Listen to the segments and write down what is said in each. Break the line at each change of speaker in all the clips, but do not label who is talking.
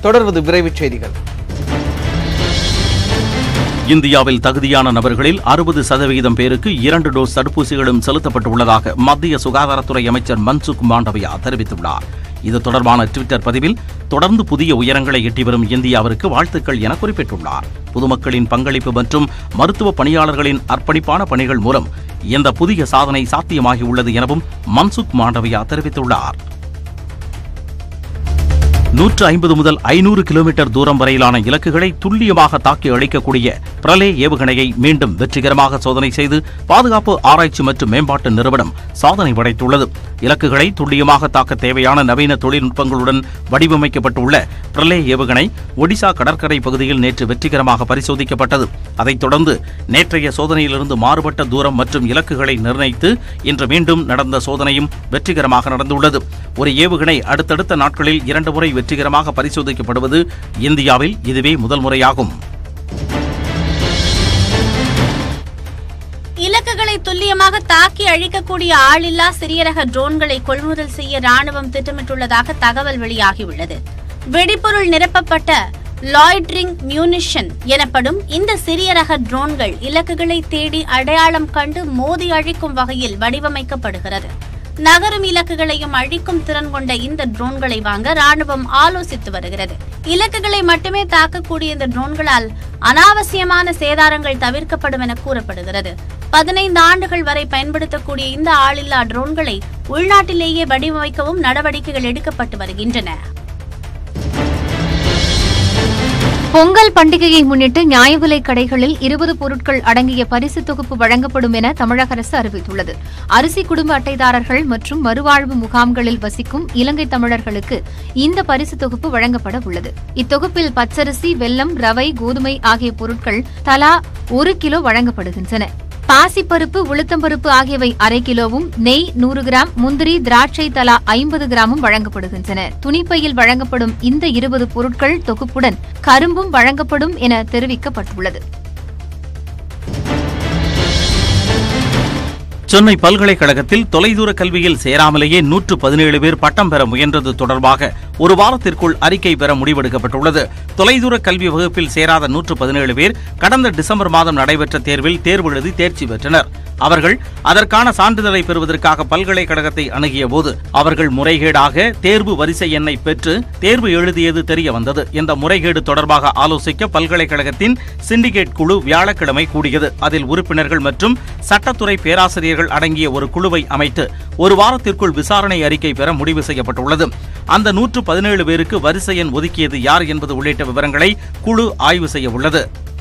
தொடர்வது விரைவுச் செய்திகள்
இந்தியாவில் தகுதியான நபர்களில் அறுபது சதவிகிதம் பேருக்கு இரண்டு டோஸ் தடுப்பூசிகளும் செலுத்தப்பட்டுள்ளதாக மத்திய சுகாதாரத்துறை அமைச்சர் மன்சுக் மாண்டவியா தெரிவித்துள்ளார் இது தொடர்பான ட்விட்டர் பதிவில் தொடர்ந்து புதிய உயரங்களை எட்டி வரும் இந்தியாவிற்கு வாழ்த்துக்கள் என குறிப்பிட்டுள்ளார் பொதுமக்களின் பங்களிப்பு மற்றும் மருத்துவ பணியாளர்களின் அர்ப்பணிப்பான பணிகள் மூலம் இந்த புதிய சாதனை சாத்தியமாகியுள்ளது எனவும் மன்சுக் மாண்டவியா தெரிவித்துள்ளார் நூற்று ஐம்பது முதல் ஐநூறு கிலோமீட்டர் தூரம் வரையிலான இலக்குகளை துல்லியமாக தாக்கி அழிக்கக்கூடிய பிரலே ஏவுகணையை மீண்டும் வெற்றிகரமாக சோதனை செய்து பாதுகாப்பு ஆராய்ச்சி மற்றும் மேம்பாட்டு நிறுவனம் சாதனை படைத்துள்ளது இலக்குகளை துல்லியமாக தாக்க தேவையான நவீன தொழில்நுட்பங்களுடன் வடிவமைக்கப்பட்டுள்ள பிரலே ஏவுகணை ஒடிசா கடற்கரை பகுதியில் நேற்று வெற்றிகரமாக பரிசோதிக்கப்பட்டது அதைத் தொடர்ந்து நேற்றைய சோதனையிலிருந்து மாறுபட்ட தூரம் மற்றும் இலக்குகளை நிர்ணயித்து இன்று மீண்டும் நடந்த சோதனையும் வெற்றிகரமாக நடந்துள்ளது ஒரு ஏவுகணை அடுத்தடுத்த நாட்களில் இரண்டு முறை வெற்றிகரமாக பரிசோதிக்கப்படுவது இந்தியாவில் இதுவே முதல் முறையாகும்
இலக்குகளை துல்லியமாக தாக்கி அழிக்கக்கூடிய ஆளில்லா சிறிய ரக ட்ரோன்களை கொள்முதல் செய்ய ராணுவம் திட்டமிட்டுள்ளதாக தகவல் வெளியாகியுள்ளது வெடிபொருள் நிரப்பப்பட்ட லாய்ட்ரிங் மியூனிஷன் எனப்படும் இந்த சிறிய ரக ட்ரோன்கள் இலக்குகளை தேடி அடையாளம் கண்டு மோதி அழிக்கும் வகையில் வடிவமைக்கப்படுகிறது நகரும் இலக்குகளையும் அழிக்கும் திறன் கொண்ட இந்த ட்ரோன்களை வாங்க ராணுவம் ஆலோசித்து வருகிறது இலக்குகளை மட்டுமே தாக்கக்கூடிய இந்த ட்ரோன்களால் அனாவசியமான சேதாரங்கள் தவிர்க்கப்படும் என கூறப்படுகிறது பதினைந்து ஆண்டுகள் வரை பயன்படுத்தக்கூடிய இந்த ஆளில்லா ட்ரோன்களை உள்நாட்டிலேயே வடிவமைக்கவும் நடவடிக்கைகள் எடுக்கப்பட்டு வருகின்றன
பொங்கல் பண்டிகையை முன்னிட்டு நியாய விலைக் கடைகளில் இருபது பொருட்கள் அடங்கிய பரிசு தொகுப்பு வழங்கப்படும் என தமிழக அரசு அறிவித்துள்ளது அரிசி குடும்ப அட்டைதாரர்கள் மற்றும் மறுவாழ்வு முகாம்களில் வசிக்கும் இலங்கை தமிழர்களுக்கு இந்த பரிசு தொகுப்பு வழங்கப்பட உள்ளது இத்தொகுப்பில் பச்சரிசி வெல்லம் ரவை கோதுமை ஆகிய பொருட்கள் தலா ஒரு கிலோ வழங்கப்படுகின்றன பாசிப்பருப்பு உளுத்தம்பருப்பு ஆகியவை அரை கிலோவும் நெய் நூறு கிராம் முந்திரி திராட்சை தலா ஐம்பது கிராமும் வழங்கப்படுகின்றன துணிப்பையில் வழங்கப்படும் இந்த இருபது பொருட்கள் தொகுப்புடன் கரும்பும் வழங்கப்படும் என தெரிவிக்கப்பட்டுள்ளது
சென்னை பல்கலைக்கழகத்தில் தொலைதூர கல்வியில் சேராமலேயே நூற்று பதினேழு பேர் பட்டம் பெற முயன்றது தொடர்பாக ஒரு வாரத்திற்குள் அறிக்கை பெற முடிவெடுக்கப்பட்டுள்ளது தொலைதூர கல்வி வகுப்பில் சேராத நூற்று பதினேழு பேர் கடந்த டிசம்பர் மாதம் நடைபெற்ற தேர்வில் தேர்வு எழுதி தேர்ச்சி பெற்றனர் அவர்கள் அதற்கான சான்றிதழை பெறுவதற்காக பல்கலைக்கழகத்தை அணுகிய போது அவர்கள் முறைகேடாக தேர்வு வரிசை எண்ணை பெற்று தேர்வு எழுதியது தெரிய வந்தது இந்த முறைகேடு தொடர்பாக ஆலோசிக்க பல்கலைக்கழகத்தின் சிண்டிகேட் குழு வியாழக்கிழமை கூடியது அதில் உறுப்பினர்கள் மற்றும் சட்டத்துறை பேராசிரியர்கள் அடங்கிய ஒரு குழுவை அமைத்து ஒரு வாரத்திற்குள் விசாரணை அறிக்கை பெற முடிவு செய்யப்பட்டுள்ளது அந்த நூற்று பதினேழு பேருக்கு வரிசை எண் ஒதுக்கியது யார் என்பது உள்ளிட்ட விவரங்களை குழு ஆய்வு செய்ய உள்ளது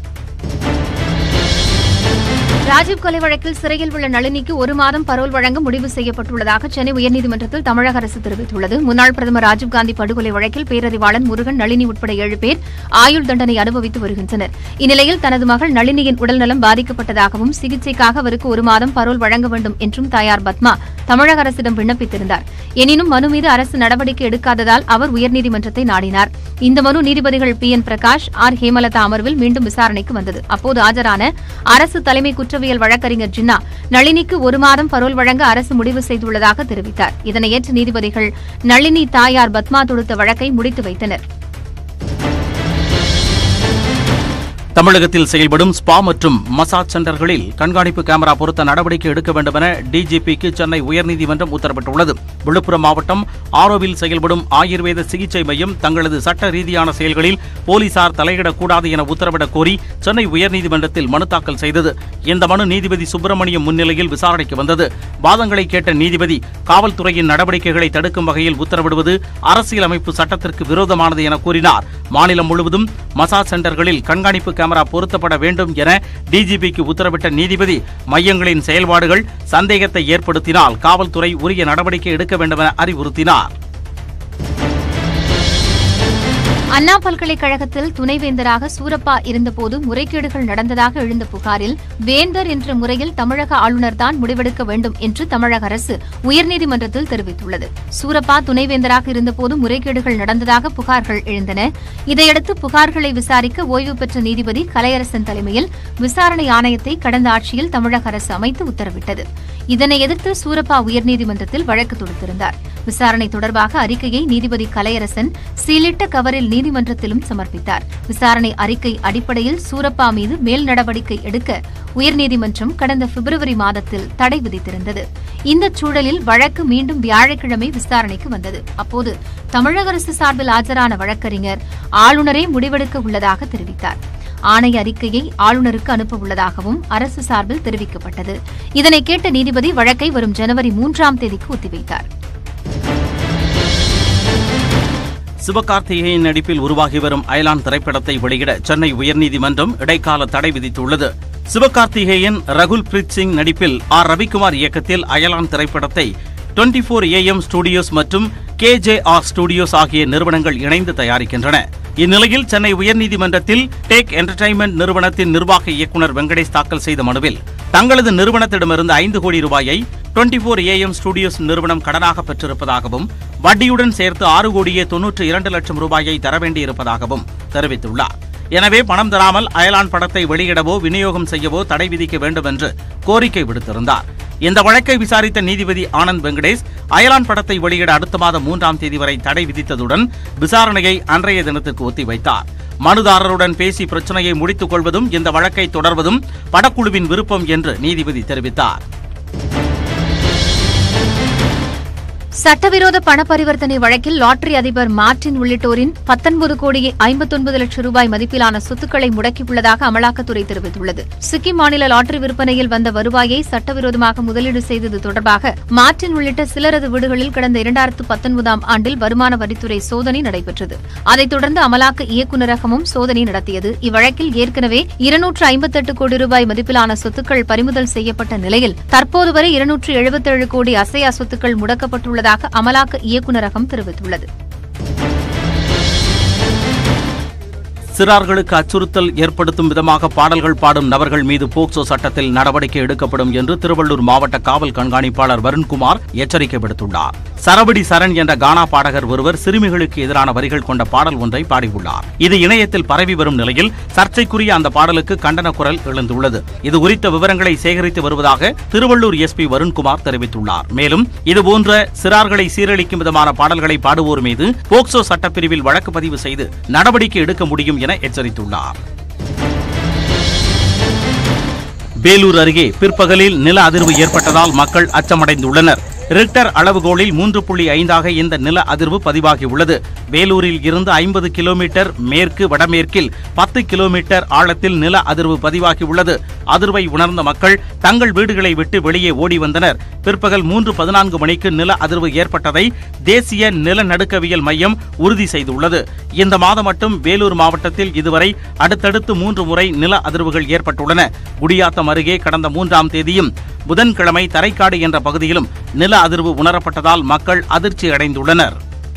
ராஜீவ் கொலை வழக்கில் சிறையில் உள்ள நளினிக்கு ஒரு மாதம் பரோல் வழங்க முடிவு செய்யப்பட்டுள்ளதாக சென்னை உயர்நீதிமன்றத்தில் தமிழக அரசு தெரிவித்துள்ளது முன்னாள் பிரதமர் ராஜீவ்காந்தி படுகொலை வழக்கில் பேரறிவாளன் முருகன் நளினி உட்பட ஏழு பேர் ஆயுள் தண்டனை அனுபவித்து வருகின்றனர் இந்நிலையில் தனது மகள் நளினியின் உடல்நலம் பாதிக்கப்பட்டதாகவும் சிகிச்சைக்காக அவருக்கு ஒரு மாதம் பரோல் வழங்க வேண்டும் என்றும் தாயார் பத்மா தமிழக அரசிடம் விண்ணப்பித்திருந்தார் எனினும் மனு மீது அரசு நடவடிக்கை எடுக்காததால் அவர் உயர்நீதிமன்றத்தை நாடினார் இந்த மனு நீதிபதிகள் P N Prakash R Hemalatha அமர்வில் மீண்டும் விசாரணைக்கு வந்தது அப்போது ஆஜரான அரசு தலைமை குற்றவியல் வழக்கறிஞர் ஜின்னா நளினிக்கு ஒரு மாதம் பரோல் வழங்க அரசு முடிவு செய்துள்ளதாக தெரிவித்தார் இதனை ஏற்ற நீதிபதிகள் நளினி தாயார் பத்மா தொடுத்த வழக்கை முடித்து வைத்தனர்
தமிழகத்தில் செயல்படும் ஸ்பா மற்றும் மசாஜ் சென்டர்களில் கண்காணிப்பு கேமரா பொருத்த நடவடிக்கை எடுக்க வேண்டும் என டிஜிபிக்கு சென்னை உயர்நீதிமன்றம் உத்தரவிட்டுள்ளது விழுப்புரம் மாவட்டம் ஆரோவில் செயல்படும் ஆயுர்வேத சிகிச்சை மையம் தங்களது சட்ட ரீதியான செயல்களில் போலீசார் தலையிடக்கூடாது என உத்தரவிடக் கோரி சென்னை உயர்நீதிமன்றத்தில் மனு தாக்கல் செய்தது இந்த மனு நீதிபதி சுப்பிரமணியம் முன்னிலையில் விசாரணைக்கு வந்தது வாதங்களை கேட்ட நீதிபதி காவல்துறையின் நடவடிக்கைகளை தடுக்கும் வகையில் உத்தரவிடுவது அரசியலமைப்பு சட்டத்திற்கு விரோதமானது என கூறினார் மாநிலம் முழுவதும் மசாஜ் சென்டர்களில் கண்காணிப்பு கேமரா பொருத்தப்பட வேண்டும் என டிஜிபிக்கு உத்தரவிட்ட நீதிபதி மையங்களின் செயல்பாடுகள் சந்தேகத்தை ஏற்படுத்தினால் காவல்துறை உரிய நடவடிக்கை எடுக்க வேண்டும் என அறிவுறுத்தினார்
அண்ணா பல்கலைக்கழகத்தில் துணைவேந்தராக சூரப்பா இருந்தபோது முறைகேடுகள் நடந்ததாக எழுந்த புகாரில் வேந்தர் என்ற முறையில் தமிழக ஆளுநர் தான் முடிவெடுக்க வேண்டும் என்று தமிழக அரசு உயர்நீதிமன்றத்தில் தெரிவித்துள்ளது சூரப்பா துணைவேந்தராக இருந்தபோது முறைகேடுகள் நடந்ததாக புகார்கள் எழுந்தன இதையடுத்து புகார்களை விசாரிக்க ஓய்வு பெற்ற நீதிபதி கலையரசன் தலைமையில் விசாரணை ஆணையத்தை கடந்த ஆட்சியில் தமிழக அரசு அமைத்து உத்தரவிட்டது இதனை எதிர்த்து சூரப்பா உயர்நீதிமன்றத்தில் வழக்கு தொடுத்திருந்தார் விசாரணை தொடர்பாக அறிக்கையை நீதிபதி கலையரசன் சீலிட்ட கவரில் நீதிமன்றத்திலும் சமர்ப்பித்தார் விசாரணை அறிக்கை அடிப்படையில் சூரப்பா மீது மேல் நடவடிக்கை எடுக்க உயர்நீதிமன்றம் கடந்த பிப்ரவரி மாதத்தில் தடை விதித்திருந்தது இந்த சூழலில் வழக்கு மீண்டும் வியாழக்கிழமை விசாரணைக்கு வந்தது அப்போது தமிழக அரசு சார்பில் ஆஜரான வழக்கறிஞர் ஆளுநரே முடிவெடுக்க உள்ளதாக தெரிவித்தார் ஆணைய அறிக்கையை ஆளுநருக்கு அனுப்ப உள்ளதாகவும் அரசு சார்பில் தெரிவிக்கப்பட்டது இதனை கேட்ட நீதிபதி வழக்கை வரும் ஜனவரி மூன்றாம் தேதிக்கு ஒத்திவைத்தார்
சிவகார்த்திகேயன் நடிப்பில் உருவாகி வரும் அயலான் திரைப்படத்தை வெளியிட சென்னை உயர்நீதிமன்றம் இடைக்கால தடை விதித்துள்ளது சிவகார்த்திகேயன் ரகுல் பிரீத் சிங் நடிப்பில் ஆர் ரவிக்குமார் இயக்கத்தில் அயலான் திரைப்படத்தை 24 ஃபோர் ஏஎம் ஸ்டுடியோஸ் மற்றும் கே ஜே ஆர் ஸ்டுடியோஸ் ஆகிய நிறுவனங்கள் இணைந்து தயாரிக்கின்றன இந்நிலையில் சென்னை உயர்நீதிமன்றத்தில் டேக் என்டர்டைன்மெண்ட் நிறுவனத்தின் நிர்வாக இயக்குநர் வெங்கடேஷ் தாக்கல் செய்த மனுவில் தங்களது நிறுவனத்திடமிருந்து ஐந்து கோடி ரூபாயை 24 ஃபோர் ஏஎம் ஸ்டுடியோஸ் நிறுவனம் கடனாக பெற்றிருப்பதாகவும் வட்டியுடன் சேர்த்து ஆறு கோடியே தொன்னூற்று இரண்டு லட்சம் ரூபாயை தர வேண்டியிருப்பதாகவும் தெரிவித்துள்ளார் எனவே பணம் தராமல் அயலான் படத்தை வெளியிடவோ விநியோகம் செய்யவோ தடை விதிக்க வேண்டும் என்று கோரிக்கை விடுத்திருந்தார் இந்த வழக்கை விசாரித்த நீதிபதி ஆனந்த் வெங்கடேஷ் அயலான் படத்தை வெளியிட அடுத்த மாதம் மூன்றாம் தேதி வரை தடை விதித்ததுடன் விசாரணையை அன்றைய தினத்துக்கு ஒத்திவைத்தார் மனுதாரருடன் பேசி பிரச்சனையை முடித்துக் கொள்வதும் இந்த வழக்கை தொடர்வதும் படக்குழுவின் விருப்பம் என்று நீதிபதி தெரிவித்தார்
சட்டவிரோத பண பரிவர்த்தனை வழக்கில் லாட்டரி அதிபர் மார்டின் உள்ளிட்டோரின் பத்தொன்பது கோடியே ஐம்பத்தொன்பது லட்சம் ரூபாய் மதிப்பிலான சொத்துக்களை முடக்கியுள்ளதாக அமலாக்கத்துறை தெரிவித்துள்ளது சிக்கிம் மாநில லாட்டரி விற்பனையில் வந்த வருவாயை சட்டவிரோதமாக முதலீடு செய்தது தொடர்பாக மார்டின் உள்ளிட்ட சிலரது வீடுகளில் கடந்த இரண்டாயிரத்து பத்தொன்பதாம் ஆண்டில் வருமான வரித்துறை சோதனை நடைபெற்றது அதைத் தொடர்ந்து அமலாக்க இயக்குநரகமும் சோதனை நடத்தியது இவ்வழக்கில் ஏற்கனவே இருநூற்று ஐம்பத்தெட்டு கோடி ரூபாய் மதிப்பிலான சொத்துக்கள் பறிமுதல் செய்யப்பட்ட நிலையில் தற்போது வரை இருநூற்று எழுபத்தேழு கோடி அசையா சொத்துக்கள் முடக்கப்பட்டுள்ளதாக அமலாக்க இயக்குநரகம் தெரிவித்துள்ளது
சிறார்களுக்கு அச்சுறுத்தல் ஏற்படுத்தும் விதமாக பாடல்கள் பாடும் நபர்கள் மீது போக்சோ சட்டத்தில் நடவடிக்கை எடுக்கப்படும் என்று திருவள்ளூர் மாவட்ட காவல் கண்காணிப்பாளர் வருண்குமார் எச்சரிக்கை விடுத்துள்ளார் சரவடி சரண் என்ற கானா பாடகர் ஒருவர் சிறுமிகளுக்கு எதிரான வரிகள் கொண்ட பாடல் ஒன்றை பாடியுள்ளார் இது இணையத்தில் பரவி வரும் நிலையில் சர்ச்சைக்குரிய அந்த பாடலுக்கு கண்டன குரல் எழுந்துள்ளது இது குறித்த விவரங்களை சேகரித்து வருவதாக திருவள்ளூர் எஸ்பி வருண்குமார் தெரிவித்துள்ளார் மேலும் இதுபோன்ற சிறார்களை சீரழிக்கும் விதமான பாடல்களை பாடுவோர் மீது போக்சோ சட்டப்பிரிவில் வழக்கு பதிவு செய்து நடவடிக்கை எடுக்க முடியும் என எச்சரித்துள்ளார் வேலூர் அருகே பிற்பகலில் நில அதிர்வு ஏற்பட்டதால் மக்கள் அச்சமடைந்துள்ளனர் ரிக்டர் அளவுகோலில் மூன்று புள்ளி ஐந்தாக இந்த நில அதிர்வு பதிவாகியுள்ளது வேலூரில் இருந்து ஐம்பது கிலோமீட்டர் மேற்கு வடமேற்கில் பத்து கிலோமீட்டர் ஆழத்தில் நில அதிர்வு பதிவாகியுள்ளது அதிர்வை உணர்ந்த மக்கள் தங்கள் வீடுகளை விட்டு வெளியே ஓடி வந்தனர் பிற்பகல் மூன்று பதினான்கு மணிக்கு நில அதிர்வு ஏற்பட்டதை தேசிய நிலநடுக்கவியல் மையம் உறுதி செய்துள்ளது இந்த மாதம் மட்டும் வேலூர் மாவட்டத்தில் இதுவரை அடுத்தடுத்து மூன்று முறை நில அதிர்வுகள் ஏற்பட்டுள்ளன குடியாத்தம் அருகே கடந்த மூன்றாம் தேதியும் புதன்கிழமை தரைக்காடு என்ற பகுதியிலும் நில அதிர்வு உணரப்பட்டதால் மக்கள் அதிர்ச்சி அடைந்துள்ளனர்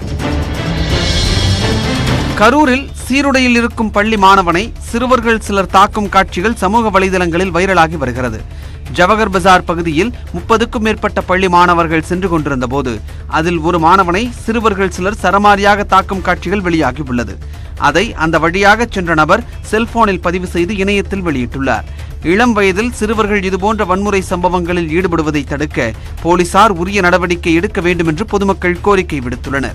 கரூரில் சீருடையில் இருக்கும் பள்ளி மாணவனை சிறுவர்கள் சிலர் தாக்கும் காட்சிகள் சமூக வலைதளங்களில் வைரலாகி வருகிறது ஜவஹர் பஜார் பகுதியில் முப்பதுக்கும் மேற்பட்ட பள்ளி மாணவர்கள் சென்று கொண்டிருந்த போது அதில் ஒரு மாணவனை சிறுவர்கள் சிலர் சரமாரியாக தாக்கும் காட்சிகள் வெளியாகியுள்ளது அதை அந்த வழியாக சென்ற நபர் செல்போனில் பதிவு செய்து இணையத்தில் வெளியிட்டுள்ளார் இளம் வயதில் சிறுவர்கள் இதுபோன்ற வன்முறை சம்பவங்களில் ஈடுபடுவதை தடுக்க போலீசார் உரிய நடவடிக்கை எடுக்க வேண்டும் என்று பொதுமக்கள் கோரிக்கை விடுத்துள்ளனர்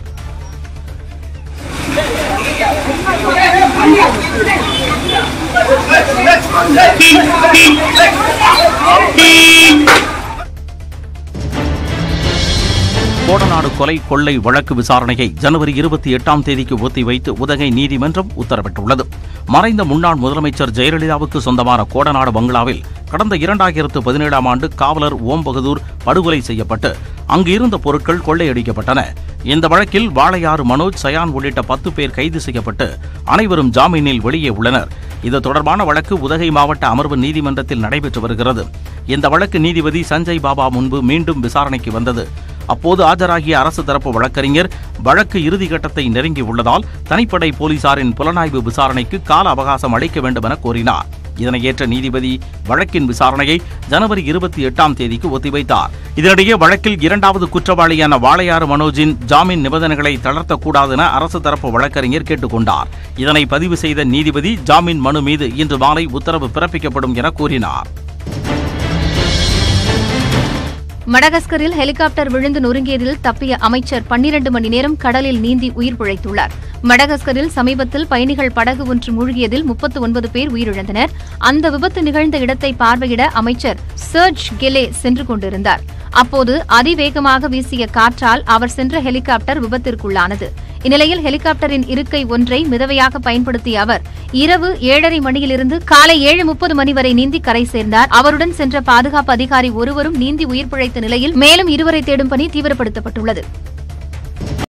கோடநாடு கொலை கொள்ளை வழக்கு விசாரணையை ஜனவரி இருபத்தி எட்டாம் தேதிக்கு ஒத்திவைத்து உதகை நீதிமன்றம் உத்தரவிட்டுள்ளது மறைந்த முன்னாள் முதலமைச்சர் ஜெயலலிதாவுக்கு சொந்தமான கோடநாடு பங்களாவில் கடந்த இரண்டாயிரத்து பதினேழாம் ஆண்டு காவலர் ஓம் பகதூர் படுகொலை செய்யப்பட்டு அங்கு இருந்த பொருட்கள் கொள்ளையடிக்கப்பட்டன இந்த வழக்கில் வாளையாறு மனோஜ் சயான் உள்ளிட்ட பத்து பேர் கைது செய்யப்பட்டு அனைவரும் ஜாமீனில் வெளியே உள்ளனர் இது தொடர்பான வழக்கு உதகை மாவட்ட அமர்வு நீதிமன்றத்தில் நடைபெற்று வருகிறது இந்த வழக்கு நீதிபதி சஞ்சய் பாபா முன்பு மீண்டும் விசாரணைக்கு வந்தது அப்போது ஆஜராகிய அரசு தரப்பு வழக்கறிஞர் வழக்கு இறுதிக்கட்டத்தை நெருங்கியுள்ளதால் தனிப்படை போலீசாரின் புலனாய்வு விசாரணைக்கு கால அவகாசம் அளிக்க வேண்டும் என கோரினார் இதனை ஏற்ற நீதிபதி வழக்கின் விசாரணையை ஜனவரி இருபத்தி எட்டாம் தேதிக்கு ஒத்திவைத்தார் இதனிடையே வழக்கில் இரண்டாவது குற்றவாளியான வாளையாறு மனோஜின் ஜாமீன் நிபந்தனைகளை தளர்த்தக்கூடாது என அரசு தரப்பு வழக்கறிஞர் கேட்டுக்கொண்டார் இதனை பதிவு செய்த நீதிபதி ஜாமீன் மனு மீது இன்று மாலை உத்தரவு பிறப்பிக்கப்படும் என கூறினார்
மடகஸ்கரில் ஹெலிகாப்டர் விழுந்து நொறுங்கியதில் தப்பிய அமைச்சர் பன்னிரண்டு மணி நேரம் கடலில் நீந்தி உயிர் பிழைத்துள்ளார் மடகஸ்கரில் சமீபத்தில் பயணிகள் படகு ஒன்று மூழ்கியதில் முப்பத்து ஒன்பது பேர் உயிரிழந்தனர் அந்த விபத்து நிகழ்ந்த இடத்தை பார்வையிட அமைச்சர் சர்ஜ் கெலே சென்று கொண்டிருந்தார் அப்போது அதிவேகமாக வீசிய காற்றால் அவர் சென்ற ஹெலிகாப்டர் விபத்திற்குள்ளானது இந்நிலையில் ஹெலிகாப்டரின் இருக்கை ஒன்றை மிதவையாக பயன்படுத்திய அவர் இரவு ஏழரை மணியிலிருந்து காலை ஏழு முப்பது மணி வரை நீந்தி கரை சேர்ந்தார் அவருடன் சென்ற பாதுகாப்பு அதிகாரி ஒருவரும் நீந்தி உயிர் பிழைத்த நிலையில் மேலும் இருவரை தேடும் பணி தீவிரப்படுத்தப்பட்டுள்ளது